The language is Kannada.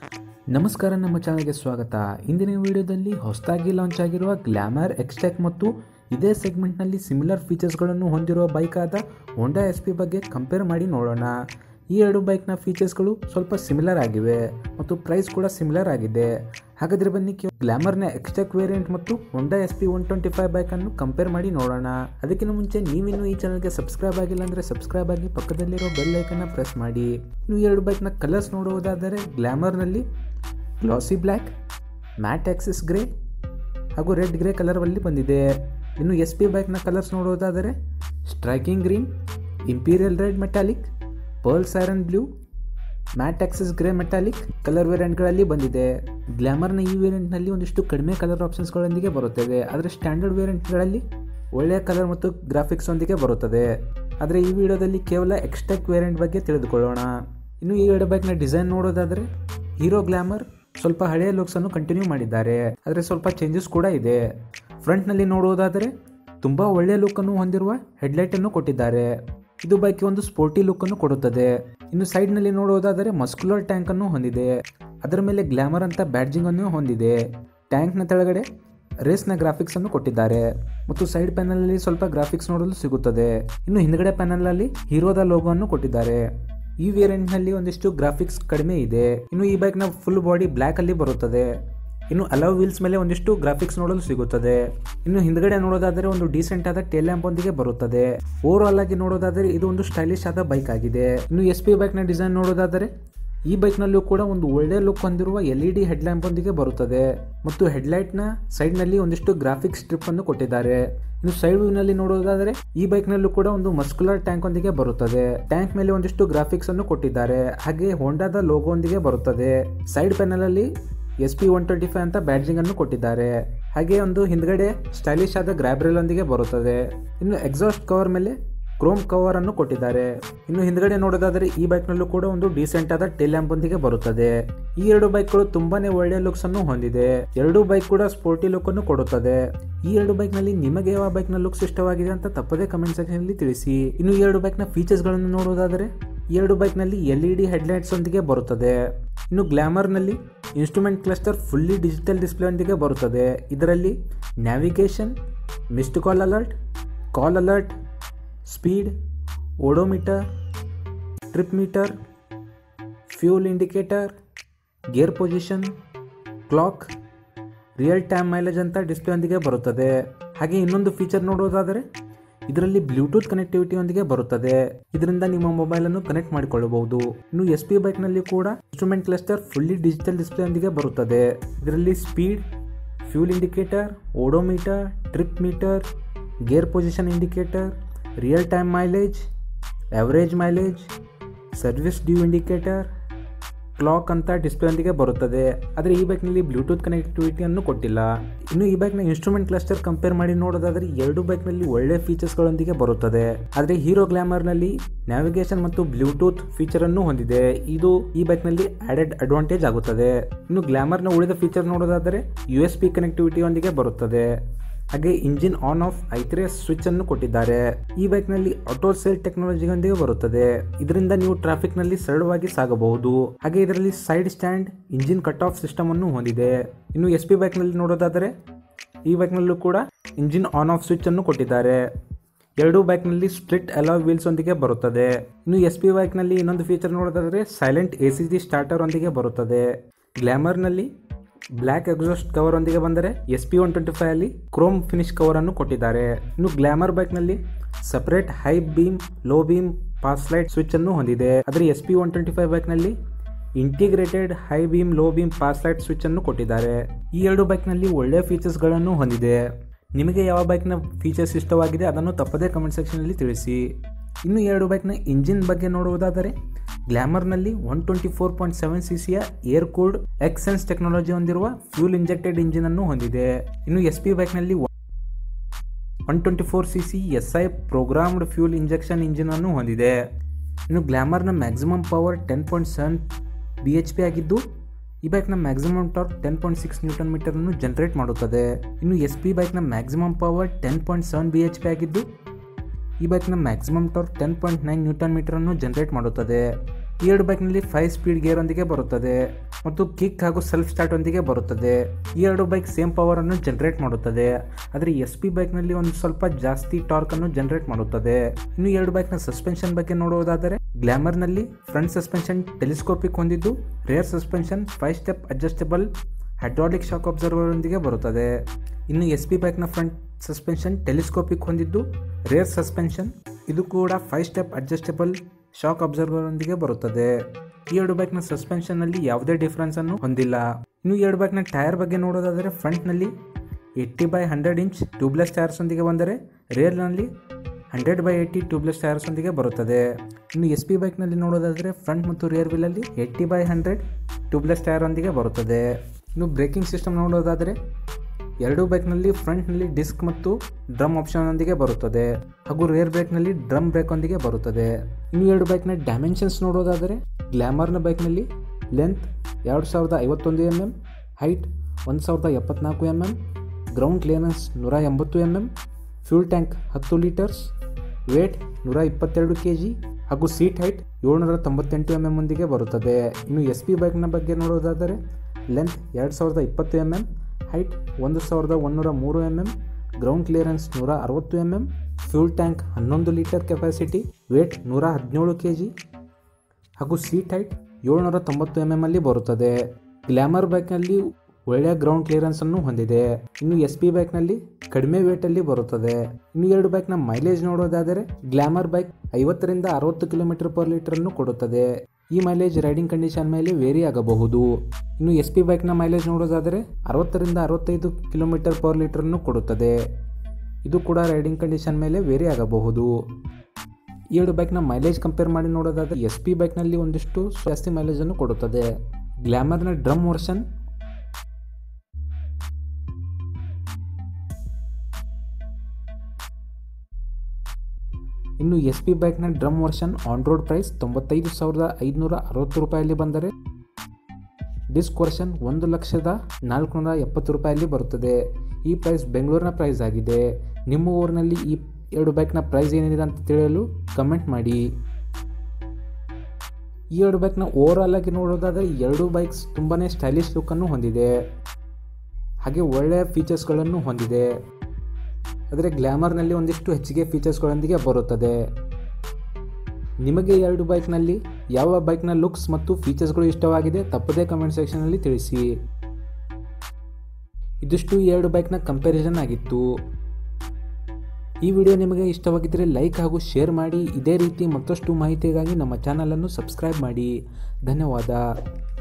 ನಮಸ್ಕಾರ ನಮ್ಮ ಚಾನಲ್ಗೆ ಸ್ವಾಗತ ಇಂದಿನ ವಿಡಿಯೋದಲ್ಲಿ ಹೊಸದಾಗಿ ಲಾಂಚ್ ಆಗಿರುವ ಗ್ಲಾಮರ್ ಎಕ್ಸ್ಟೆಕ್ ಮತ್ತು ಇದೇ ಸೆಗ್ಮೆಂಟ್ನಲ್ಲಿ ಸಿಮಿಲರ್ ಫೀಚರ್ಸ್ಗಳನ್ನು ಹೊಂದಿರುವ ಬೈಕ್ ಆದ ಹೋಂಡಾ ಎಸ್ ಪಿ ಬಗ್ಗೆ ಕಂಪೇರ್ ಮಾಡಿ ನೋಡೋಣ ಈ ಎರಡು ಬೈಕ್ನ ಫೀಚರ್ಸ್ಗಳು ಸ್ವಲ್ಪ ಸಿಮಿಲರ್ ಆಗಿವೆ ಮತ್ತು ಪ್ರೈಸ್ ಕೂಡ ಸಿಮಿಲರ್ ಆಗಿದೆ ಹಾಗಾದರೆ ಬನ್ನಿ ಗ್ಲಾಮರ್ನ ಎಕ್ಸ್ಟೆಕ್ ವೇರಿಯಂಟ್ ಮತ್ತು Honda S P one twenty five ಬೈಕನ್ನು ಕಂಪೇರ್ ಮಾಡಿ ನೋಡೋಣ ಅದಕ್ಕಿಂತ ಮುಂಚೆ ನೀವಿನ್ನೂ ಈ ಚಾನಲ್ಗೆ ಸಬ್ಸ್ಕ್ರೈಬ್ ಆಗಿಲ್ಲ ಅಂದರೆ ಸಬ್ಸ್ಕ್ರೈಬ್ ಆಗಿ ಪಕ್ಕದಲ್ಲಿರೋ ಬೆಲ್ ಐಕನ್ನ ಪ್ರೆಸ್ ಮಾಡಿ ಇನ್ನು ಈ ಎರಡು ಬೈಕ್ನ ಕಲರ್ಸ್ ನೋಡುವುದಾದರೆ ಗ್ಲಾಮರ್ನಲ್ಲಿ glossy black matte axis grey ಹಾಗೂ ರೆಡ್ ಗ್ರೇ ಕಲರಲ್ಲಿ ಬಂದಿದೆ ಇನ್ನು ಎಸ್ ಪಿ ಬೈಕ್ನ ಕಲರ್ಸ್ ನೋಡೋದಾದರೆ striking green imperial red metallic pearl siren blue matte axis grey metallic colour ವೇರಿಯಂಟ್ಗಳಲ್ಲಿ ಬಂದಿದೆ ಗ್ಲಾಮರ್ನ ಈ ವೇರಿಯಂಟ್ನಲ್ಲಿ ಒಂದಿಷ್ಟು ಕಡಿಮೆ ಕಲರ್ ಆಪ್ಷನ್ಸ್ಗಳೊಂದಿಗೆ ಬರುತ್ತದೆ ಆದರೆ ಸ್ಟ್ಯಾಂಡರ್ಡ್ ವೇರಿಯಂಟ್ಗಳಲ್ಲಿ ಒಳ್ಳೆಯ ಕಲರ್ ಮತ್ತು ಗ್ರಾಫಿಕ್ಸ್ ಒಂದಿಗೆ ಬರುತ್ತದೆ ಆದರೆ ಈ ವಿಡಿಯೋದಲ್ಲಿ ಕೇವಲ ಎಕ್ಸ್ಟೆಕ್ ವೇರಿಯಂಟ್ ಬಗ್ಗೆ ತಿಳಿದುಕೊಳ್ಳೋಣ ಇನ್ನು ಈ ಎರಡು ಬೈಕ್ನ ಡಿಸೈನ್ ನೋಡೋದಾದರೆ ಹೀರೋ ಗ್ಲಾಮರ್ ಸ್ವಲ್ಪ ಹಳೆಯ ಲುಕ್ಸನ್ನು ಕಂಟಿನ್ಯೂ ಮಾಡಿದ್ದಾರೆ ಆದರೆ ಸ್ವಲ್ಪ ಚೇಂಜಸ್ ಕೂಡ ಇದೆ ಫ್ರಂಟ್ನಲ್ಲಿ ನೋಡುವುದಾದರೆ ತುಂಬ ಒಳ್ಳೆಯ ಲುಕ್ಕನ್ನು ಹೊಂದಿರುವ ಹೆಡ್ಲೈಟನ್ನು ಕೊಟ್ಟಿದ್ದಾರೆ ಇದು ಬೈಕ್ಗೆ ಒಂದು ಸ್ಪೋರ್ಟಿ ಲುಕ್ಕನ್ನು ಕೊಡುತ್ತದೆ ಇನ್ನು ಸೈಡ್ನಲ್ಲಿ ನೋಡುವುದಾದರೆ ಮಸ್ಕ್ಯುಲರ್ ಟ್ಯಾಂಕನ್ನು ಹೊಂದಿದೆ ಅದರ ಮೇಲೆ ಗ್ಲಾಮರ್ ಅಂತ ಬ್ಯಾಡ್ಜಿಂಗ್ ಅನ್ನು ಹೊಂದಿದೆ ಟ್ಯಾಂಕ್ನ ಕೆಳಗಡೆ ರೇಸ್ನ ಗ್ರಾಫಿಕ್ಸ್ ಅನ್ನು ಕೊಟ್ಟಿದ್ದಾರೆ ಮತ್ತು ಸೈಡ್ ಪ್ಯಾನಲ್ ಸ್ವಲ್ಪ ಗ್ರಾಫಿಕ್ಸ್ ನೋಡಲು ಸಿಗುತ್ತದೆ ಇನ್ನು ಹಿಂದ್ಗಡೆ ಪ್ಯಾನಲ್ ಅಲ್ಲಿ ಹೀರೋದ ಲೋಗೋ ಅನ್ನು ಕೊಟ್ಟಿದ್ದಾರೆ ಈ ವೇರಿಯಂಟ್ ನಲ್ಲಿ ಒಂದಿಷ್ಟು ಗ್ರಾಫಿಕ್ಸ್ ಕಡಿಮೆ ಇದೆ ಇನ್ನು ಈ ಬೈಕ್ ನ ಫುಲ್ ಬಾಡಿ ಬ್ಲ್ಯಾಕ್ ಅಲ್ಲಿ ಬರುತ್ತದೆ ಇನ್ನು ಅಲವ್ ವೀಲ್ಸ್ ಮೇಲೆ ಒಂದಿಷ್ಟು ಗ್ರಾಫಿಕ್ಸ್ ನೋಡಲು ಸಿಗುತ್ತದೆ ಇನ್ನು ಹಿಂದ್ಗಡೆ ನೋಡೋದಾದರೆ ಒಂದು ಡೀಸೆಂಟ್ ಆದ ಟೇಲ್ ಲ್ಯಾಂಪ್ ಒಂದಿಗೆ ಬರುತ್ತದೆ ಓವರ್ ಆಲ್ ಆಗಿ ನೋಡೋದಾದರೆ ಇದು ಒಂದು ಸ್ಟೈಲಿಶ್ ಆದ ಬೈಕ್ ಆಗಿದೆ ಇನ್ನು ಎಸ್ ಪಿ ಬೈಕ್ ನ ಡಿಸೈನ್ ನೋಡೋದಾದರೆ ಈ ಬೈಕ್ನಲ್ಲೂ ಕೂಡ ಒಂದು ಒಳ್ಳೆಯ ಲುಕ್ ಹೊಂದಿರುವ ಎಲ್ ಇ ಡಿ ಹೆಡ್ಲ್ಯಾಂಪ್ ಒಂದಿಗೆ ಬರುತ್ತದೆ ಮತ್ತು ಹೆಡ್ಲೈಟ್ನ ಸೈಡ್ನಲ್ಲಿ ಒಂದಿಷ್ಟು ಗ್ರಾಫಿಕ್ಸ್ ಸ್ಟ್ರಿಪ್ ಅನ್ನು ಕೊಟ್ಟಿದ್ದಾರೆ ಇನ್ನು ಸೈಡ್ ವ್ಯೂನಲ್ಲಿ ನೋಡೋದಾದರೆ ಈ ಬೈಕ್ನಲ್ಲೂ ಕೂಡ ಒಂದು ಮಸ್ಕ್ಯುಲರ್ ಟ್ಯಾಂಕ್ ಒಂದಿಗೆ ಬರುತ್ತದೆ ಟ್ಯಾಂಕ್ ಮೇಲೆ ಒಂದಿಷ್ಟು ಗ್ರಾಫಿಕ್ಸ್ ಅನ್ನು ಕೊಟ್ಟಿದ್ದಾರೆ ಹಾಗೆ ಹೋಂಡಾದ ಲೋಗೋ ಒಂದಿಗೆ ಬರುತ್ತದೆ ಸೈಡ್ ಪ್ಯಾನಲ್ ಅಲ್ಲಿ S P one twenty five ಅಂತ ಬ್ಯಾಡ್ಜಿಂಗ್ ಅನ್ನು ಕೊಟ್ಟಿದ್ದಾರೆ ಹಾಗೆ ಒಂದು ಹಿಂದ್ಗಡೆ ಸ್ಟೈಲಿಶ್ ಆದ ಗ್ರಾಬ್ರೆಲ್ ಒಂದಿಗೆ ಬರುತ್ತದೆ ಇನ್ನು ಎಕ್ಸಾಸ್ಟ್ ಕವರ್ ಮೇಲೆ ಕ್ರೋಮ್ ಕವರ್ ಅನ್ನು ಕೊಟ್ಟಿದ್ದಾರೆ ಇನ್ನು ಹಿಂದ್ಗಡೆ ನೋಡೋದಾದ್ರೆ ಈ ಬೈಕ್ ನಲ್ಲೂ ಕೂಡ ಒಂದು ಡೀಸೆಂಟ್ ಆದ ಟೇಲ್ ಲ್ಯಾಂಪ್ ಒಂದಿಗೆ ಬರುತ್ತದೆ ಈ ಎರಡು ಬೈಕ್ಗಳು ತುಂಬಾನೇ ಒಳ್ಳೆಯ ಲುಕ್ಸ್ ಅನ್ನು ಹೊಂದಿದೆ ಎರಡು ಬೈಕ್ ಕೂಡ ಸ್ಪೋರ್ಟಿ ಲುಕ್ ಅನ್ನು ಕೊಡುತ್ತದೆ ಈ ಎರಡು ಬೈಕ್ ನಲ್ಲಿ ನಿಮಗೆ ಯಾವ ಬೈಕ್ ನ ಲುಕ್ಸ್ ಇಷ್ಟವಾಗಿದೆ ಅಂತ ತಪ್ಪದೇ ಕಮೆಂಟ್ ಸೆಕ್ಷನ್ ಅಲ್ಲಿ ತಿಳಿಸಿ ಇನ್ನು ಈ ಎರಡು ಬೈಕ್ ನ ಫೀಚರ್ಸ್ ಗಳನ್ನು ನೋಡೋದಾದ್ರೆ ಈ ಎರಡು ಬೈಕ್ ನಲ್ಲಿ ಎಲ್ ಇ ಡಿ ಹೆಡ್ಲೈಟ್ಸ್ ಒಂದಿಗೆ ಬರುತ್ತದೆ ಇನ್ನು ಗ್ಲಾಮರ್ ನಲ್ಲಿ instrument cluster fully digital display ಒಂದಿಗೆ ಬರುತ್ತದೆ ಇದರಲ್ಲಿ navigation missed call alert call alert speed odometer trip meter fuel indicator gear position clock real time mileage ಅಂತ ಡಿಸ್ಪ್ಲೇಯೊಂದಿಗೆ ಬರುತ್ತದೆ ಹಾಗೆ ಇನ್ನೊಂದು ಫೀಚರ್ ನೋಡೋದಾದರೆ ಇದರಲ್ಲಿ ಬ್ಲೂಟೂತ್ ಕನೆಕ್ಟಿವಿಟಿ ಒಂದಿಗೆ ಬರುತ್ತದೆ ಇದರಿಂದ ನಿಮ್ಮ ಮೊಬೈಲನ್ನು ಕನೆಕ್ಟ್ ಮಾಡಿಕೊಳ್ಳಬಹುದು ಇನ್ನು ಎಸ್ ಪಿ ಬೈಕ್ನಲ್ಲಿ ಕೂಡ instrument cluster fully digital display ಒಂದಿಗೆ ಬರುತ್ತದೆ ಇದರಲ್ಲಿ speed fuel indicator odometer trip meter gear position indicator real time mileage average mileage service due indicator clock ಅಂತ ಡಿಸ್ಪ್ಲೇಯೊಂದಿಗೆ ಬರುತ್ತದೆ ಆದರೆ ಈ ಬೈಕ್ನಲ್ಲಿ ಬ್ಲೂಟೂತ್ ಕನೆಕ್ಟಿವಿಟಿಯನ್ನು ಕೊಟ್ಟಿಲ್ಲ ಇನ್ನು ಈ ಬೈಕ್ನ ಇನ್ಸ್ಟ್ರೂಮೆಂಟ್ ಕ್ಲಸ್ಟರ್ ಕಂಪೇರ್ ಮಾಡಿ ನೋಡೋದಾದರೆ ಎರಡು ಬೈಕ್ನಲ್ಲಿ ಒಳ್ಳೆ ಫೀಚರ್ಸ್ಗಳೊಂದಿಗೆ ಬರುತ್ತದೆ ಆದರೆ ಹೀರೋ ಗ್ಲಾಮರ್ನಲ್ಲಿ ನ್ಯಾವಿಗೇಷನ್ ಮತ್ತು ಬ್ಲೂಟೂತ್ ಫೀಚರ್ ಅನ್ನು ಹೊಂದಿದೆ ಇದು ಈ ಬೈಕ್ನಲ್ಲಿ ಆಡೆಡ್ ಅಡ್ವಾಂಟೇಜ್ ಆಗುತ್ತದೆ ಇನ್ನು ಗ್ಲಾಮರ್ನ ಉಳಿದ ಫೀಚರ್ ನೋಡೋದಾದರೆ ಯು ಎಸ್ ಪಿ ಕನೆಕ್ಟಿವಿಟಿಯೊಂದಿಗೆ ಬರುತ್ತದೆ ಹಾಗೆ ಇಂಜಿನ್ ಆನ್ ಆಫ್ ಐತ್ರೆ ಸ್ವಿಚ್ ಅನ್ನು ಕೊಟ್ಟಿದ್ದಾರೆ ಈ ಬೈಕ್ ನಲ್ಲಿ ಆಟೋ ಸೇಲ್ ಟೆಕ್ನಾಲಜಿಯೊಂದಿಗೆ ಬರುತ್ತದೆ ಇದರಿಂದ ನೀವು ಟ್ರಾಫಿಕ್ ನಲ್ಲಿ ಸರಳವಾಗಿ ಸಾಗಬಹುದು ಹಾಗೆ ಇದರಲ್ಲಿ side stand engine cut off system ಅನ್ನು ಹೊಂದಿದೆ ಇನ್ನು ಎಸ್ ಪಿ ಬೈಕ್ ನಲ್ಲಿ ನೋಡೋದಾದರೆ ಈ ಬೈಕ್ ನಲ್ಲೂ ಕೂಡ ಇಂಜಿನ್ ಆನ್ ಆಫ್ ಸ್ವಿಚ್ ಅನ್ನು ಕೊಟ್ಟಿದ್ದಾರೆ ಎರಡು ಬೈಕ್ ನಲ್ಲಿ ಸ್ಪ್ಲಿಟ್ ಅಲಾ ವೀಲ್ಸ್ ಒಂದಿಗೆ ಬರುತ್ತದೆ ಇನ್ನು ಎಸ್ ಪಿ ಬೈಕ್ ನಲ್ಲಿ ಇನ್ನೊಂದು ಫೀಚರ್ ನೋಡೋದಾದರೆ silent A C G starter ಒಂದಿಗೆ ಬರುತ್ತದೆ ಗ್ಲಾಮರ್ ನಲ್ಲಿ ಬ್ಲ್ಯಾಕ್ ಎಕ್ಸಾಸ್ಟ್ ಕವರ್ ಒಂದಿಗೆ ಬಂದರೆ S P one twenty five ಅಲ್ಲಿ ಕ್ರೋಮ್ ಫಿನಿಶ್ ಕವರ್ ಅನ್ನು ಕೊಟ್ಟಿದ್ದಾರೆ ಇನ್ನು ಗ್ಲಾಮರ್ ಬೈಕ್ ನಲ್ಲಿ separate high beam low beam pass light switch ಅನ್ನು ಹೊಂದಿದೆ ಆದರೆ S P one twenty five bike ನಲ್ಲಿ integrated high beam low beam pass light switch ಅನ್ನು ಕೊಟ್ಟಿದ್ದಾರೆ ಈ ಎರಡು ಬೈಕ್ ನಲ್ಲಿ ಒಳ್ಳೆಯ ಫೀಚರ್ಸ್ ಗಳನ್ನು ಹೊಂದಿದೆ ನಿಮಗೆ ಯಾವ ಬೈಕ್ನ ಫೀಚರ್ಸ್ ಇಷ್ಟವಾಗಿದೆ ಅದನ್ನು ತಪ್ಪದೇ ಕಮೆಂಟ್ ಸೆಕ್ಷನಲ್ಲಿ ತಿಳಿಸಿ ಇನ್ನು ಎರಡು ಬೈಕ್ನ ಇಂಜಿನ್ ಬಗ್ಗೆ ನೋಡುವುದಾದರೆ ಗ್ಲಾಮರ್ನಲ್ಲಿ one twenty four point seven C ಸಿಯ ಏರ್ ಕೂಲ್ಡ್ ಎಕ್ಸೆನ್ಸ್ ಟೆಕ್ನಾಲಜಿ ಹೊಂದಿರುವ ಫ್ಯೂಲ್ ಇಂಜೆಕ್ಟೆಡ್ ಇಂಜಿನ್ ಅನ್ನು ಹೊಂದಿದೆ ಇನ್ನು ಎಸ್ ಪಿ ಬೈಕ್ನಲ್ಲಿ one twenty four C C S I programmed fuel injection engine ಅನ್ನು ಹೊಂದಿದೆ ಇನ್ನು ಗ್ಲಾಮರ್ನ maximum power ten point seven B H P ಆಗಿದ್ದು ಈ ಬೈಕ್ನ maximum torque ten point six newton metre ಅನ್ನು ಜನರೇಟ್ ಮಾಡುತ್ತದೆ ಇನ್ನು ಎಸ್ ಪಿ ಬೈಕ್ನ maximum power ten point seven B H P ಆಗಿದ್ದು ಈ ಬೈಕ್ನ maximum torque ten point nine newton metre ಅನ್ನು ಜನರೇಟ್ ಮಾಡುತ್ತದೆ ಈ ಎರಡು ಬೈಕ್ನಲ್ಲಿ ಫೈವ್ ಸ್ಪೀಡ್ ಗೇರ್ ಒಂದಿಗೆ ಬರುತ್ತದೆ ಮತ್ತು ಕಿಕ್ ಹಾಗೂ ಸೆಲ್ಫ್ ಸ್ಟಾರ್ಟ್ ಒಂದಿಗೆ ಬರುತ್ತದೆ ಈ ಎರಡು ಬೈಕ್ ಸೇಮ್ ಪವರ್ ಅನ್ನು ಜನರೇಟ್ ಮಾಡುತ್ತದೆ ಆದರೆ ಎಸ್ ಪಿ ಬೈಕ್ನಲ್ಲಿ ಒಂದು ಸ್ವಲ್ಪ ಜಾಸ್ತಿ ಟಾರ್ಕ್ ಅನ್ನು ಜನರೇಟ್ ಮಾಡುತ್ತದೆ ಇನ್ನು ಎರಡು ಬೈಕ್ನ ಸಸ್ಪೆನ್ಷನ್ ಬಗ್ಗೆ ನೋಡುವುದಾದರೆ ಗ್ಲಾಮರ್ನಲ್ಲಿ ಫ್ರಂಟ್ ಸಸ್ಪೆನ್ಷನ್ ಟೆಲಿಸ್ಕೋಪಿಕ್ ಹೊಂದಿದ್ದು rear suspension five step adjustable hydraulic shock absorber ಒಂದಿಗೆ ಬರುತ್ತದೆ ಇನ್ನು ಎಸ್ ಪಿ ಬೈಕ್ನ ಫ್ರಂಟ್ ಸಸ್ಪೆನ್ಷನ್ ಟೆಲಿಸ್ಕೋಪಿಕ್ ಹೊಂದಿದ್ದು ರೇರ್ ಸಸ್ಪೆನ್ಷನ್ ಇದು ಕೂಡ five step adjustable shock absorber ಒಂದಿಗೆ ಬರುತ್ತದೆ ಈ ಎರಡು ಬೈಕ್ನ ಸಸ್ಪೆನ್ಷನ್ನಲ್ಲಿ ಯಾವುದೇ ಡಿಫ್ರೆನ್ಸ್ ಅನ್ನು ಹೊಂದಿಲ್ಲ ಇನ್ನು ಈ ಎರಡು ಬೈಕ್ನ ಟೈರ್ ಬಗ್ಗೆ ನೋಡೋದಾದರೆ ಫ್ರಂಟ್ನಲ್ಲಿ eighty by hundred inch tubeless tyres ಒಂದಿಗೆ ಬಂದರೆ ರೇರ್ನಲ್ಲಿ hundred by eighty tubeless tyres ಒಂದಿಗೆ ಬರುತ್ತದೆ ಇನ್ನು ಎಸ್ ಪಿ ಬೈಕ್ನಲ್ಲಿ ನೋಡೋದಾದರೆ ಫ್ರಂಟ್ ಮತ್ತು ರಿಯರ್ ವೀಲಲ್ಲಿ eighty by hundred tubeless tyre ಒಂದಿಗೆ ಬರುತ್ತದೆ ಇನ್ನು ಬ್ರೇಕಿಂಗ್ ಸಿಸ್ಟಮ್ ನೋಡೋದಾದರೆ ಎರಡೂ ಬೈಕ್ನಲ್ಲಿ ಫ್ರಂಟ್ನಲ್ಲಿ ಡಿಸ್ಕ್ ಮತ್ತು ಡ್ರಮ್ ಆಪ್ಷನ್ನೊಂದಿಗೆ ಬರುತ್ತದೆ ಹಾಗೂ ರೇರ್ ಬ್ರೇಕ್ನಲ್ಲಿ ಡ್ರಮ್ ಬ್ರೇಕ್ ಒಂದಿಗೆ ಬರುತ್ತದೆ ಇನ್ನು ಎರಡು ಬೈಕ್ನ ಡೈಮೆನ್ಷನ್ಸ್ ನೋಡೋದಾದರೆ ಗ್ಲಾಮರ್ನ ಬೈಕ್ನಲ್ಲಿ ಲೆಂತ್ ಎರಡು ಸಾವಿರದ ಐವತ್ತೊಂದು ಎಮ್ ಎಮ್ ಹೈಟ್ ಒಂದು ಸಾವಿರದ ಎಪ್ಪತ್ನಾಲ್ಕು ಎಮ್ ಎಮ್ ಗ್ರೌಂಡ್ ಕ್ಲಿಯರೆನ್ಸ್ ನೂರ ಎಂಬತ್ತು ಎಮ್ ಎಮ್ ಫ್ಯೂಲ್ ಟ್ಯಾಂಕ್ ಹತ್ತು ಲೀಟರ್ಸ್ ವೇಟ್ ನೂರ ಇಪ್ಪತ್ತೆರಡು ಕೆ ಜಿ ಹಾಗೂ ಸೀಟ್ ಹೈಟ್ ಏಳ್ನೂರ ತೊಂಬತ್ತೆಂಟು ಎಮ್ ಎಮ್ ಒಂದಿಗೆ ಬರುತ್ತದೆ ಇನ್ನು ಎಸ್ ಪಿ ಬೈಕ್ನ ಬಗ್ಗೆ ನೋಡೋದಾದರೆ ಲೆಂತ್ ಎರಡು ಸಾವಿರದ ಇಪ್ಪತ್ತು ಎಮ್ ಎಮ್ ಹೈಟ್ ಒಂದು ಸಾವಿರದ ಒಂದೂರ ಮೂರು ಎಮ್ ಎಮ್ ಗ್ರೌಂಡ್ ಕ್ಲಿಯರೆನ್ಸ್ ನೂರ ಅರವತ್ತು ಎಮ್ ಎಮ್ ಫ್ಯೂಲ್ ಟ್ಯಾಂಕ್ ಹನ್ನೊಂದು ಲೀಟರ್ ಕೆಪಾಸಿಟಿ ವೇಟ್ ನೂರ ಹದಿನೇಳು ಕೆ ಜಿ ಹಾಗೂ ಸೀಟ್ ಹೈಟ್ ಏಳ್ನೂರ ತೊಂಬತ್ತು ಎಮ್ ಎಮ್ ಅಲ್ಲಿ ಬರುತ್ತದೆ ಗ್ಲಾಮರ್ ಬೈಕ್ನಲ್ಲಿ ಒಳ್ಳೆಯ ಗ್ರೌಂಡ್ ಕ್ಲಿಯರೆನ್ಸ್ ಅನ್ನು ಹೊಂದಿದೆ ಇನ್ನು ಎಸ್ ಪಿ ಬೈಕ್ನಲ್ಲಿ ಕಡಿಮೆ ವೇಟಲ್ಲಿ ಬರುತ್ತದೆ ಇನ್ನು ಎರಡು ಬೈಕ್ನ ಮೈಲೇಜ್ ನೋಡೋದಾದರೆ ಗ್ಲಾಮರ್ ಬೈಕ್ ಐವತ್ತರಿಂದ ಅರವತ್ತು ಕಿಲೋಮೀಟರ್ ಪರ್ ಲೀಟರ್ ಅನ್ನು ಕೊಡುತ್ತದೆ ಈ ಮೈಲೇಜ್ ರೈಡಿಂಗ್ ಕಂಡೀಷನ್ ಮೇಲೆ ವೇರಿ ಆಗಬಹುದು ಇನ್ನು ಎಸ್ ಪಿ ಬೈಕ್ನ ಮೈಲೇಜ್ ನೋಡೋದಾದರೆ ಅರವತ್ತರಿಂದ ಅರವತ್ತೈದು ಕಿಲೋಮೀಟರ್ ಪರ್ ಲೀಟರ್ ಅನ್ನು ಕೊಡುತ್ತದೆ ಇದು ಕೂಡ ರೈಡಿಂಗ್ ಕಂಡೀಷನ್ ಮೇಲೆ ವೇರಿ ಆಗಬಹುದು ಈ ಎರಡು ಬೈಕ್ನ ಮೈಲೇಜ್ ಕಂಪೇರ್ ಮಾಡಿ ನೋಡೋದಾದರೆ ಎಸ್ ಪಿ ಬೈಕ್ನಲ್ಲಿ ಒಂದಿಷ್ಟು ಜಾಸ್ತಿ ಮೈಲೇಜನ್ನು ಕೊಡುತ್ತದೆ ಗ್ಲಾಮರ್ನ ಡ್ರಮ್ ವರ್ಷನ್ ಇನ್ನು ಎಸ್ ಪಿ ಬೈಕ್ನ drum version on road price ತೊಂಬತ್ತೈದು ಸಾವಿರದ ಐದುನೂರ ಅರವತ್ತು ರೂಪಾಯಲ್ಲಿ ಬಂದರೆ ಡಿಸ್ಕ್ ವರ್ಷನ್ ಒಂದು ಲಕ್ಷದ ನಾಲ್ಕುನೂರ ಎಪ್ಪತ್ತು ರೂಪಾಯಲ್ಲಿ ಬರುತ್ತದೆ ಈ ಪ್ರೈಸ್ ಬೆಂಗಳೂರಿನ ಪ್ರೈಸ್ ಆಗಿದೆ ನಿಮ್ಮ ಊರಿನಲ್ಲಿ ಈ ಎರಡು ಬೈಕ್ನ ಪ್ರೈಸ್ ಏನಿದೆ ಅಂತ ತಿಳಿಯಲು ಕಮೆಂಟ್ ಮಾಡಿ ಈ ಎರಡು ಬೈಕ್ನ ಓವರ್ ಆಲ್ ಆಗಿ ನೋಡೋದಾದರೆ ಎರಡು ಬೈಕ್ಸ್ ತುಂಬಾ ಸ್ಟೈಲಿಶ್ ಲುಕ್ಕನ್ನು ಹೊಂದಿದೆ ಹಾಗೆ ಒಳ್ಳೆಯ ಫೀಚರ್ಸ್ಗಳನ್ನು ಹೊಂದಿದೆ ಆದರೆ ಗ್ಲಾಮರ್ನಲ್ಲಿ ಒಂದಿಷ್ಟು ಹೆಚ್ಚಿಗೆ ಫೀಚರ್ಸ್ಗಳೊಂದಿಗೆ ಬರುತ್ತದೆ ನಿಮಗೆ ಎರಡು ಬೈಕ್ನಲ್ಲಿ ಯಾವ ಬೈಕ್ನ ಲುಕ್ಸ್ ಮತ್ತು ಫೀಚರ್ಸ್ಗಳು ಇಷ್ಟವಾಗಿದೆ ತಪ್ಪದೇ ಕಮೆಂಟ್ ಸೆಕ್ಷನಲ್ಲಿ ತಿಳಿಸಿ ಇದಿಷ್ಟು ಈ ಎರಡು ಬೈಕ್ನ ಕಂಪ್ಯಾರಿಸನ್ ಆಗಿತ್ತು ಈ ವಿಡಿಯೋ ನಿಮಗೆ ಇಷ್ಟವಾಗಿದ್ದರೆ ಲೈಕ್ ಹಾಗೂ ಶೇರ್ ಮಾಡಿ ಇದೇ ರೀತಿ ಮತ್ತಷ್ಟು ಮಾಹಿತಿಗಾಗಿ ನಮ್ಮ ಚಾನಲನ್ನು ಸಬ್ಸ್ಕ್ರೈಬ್ ಮಾಡಿ ಧನ್ಯವಾದ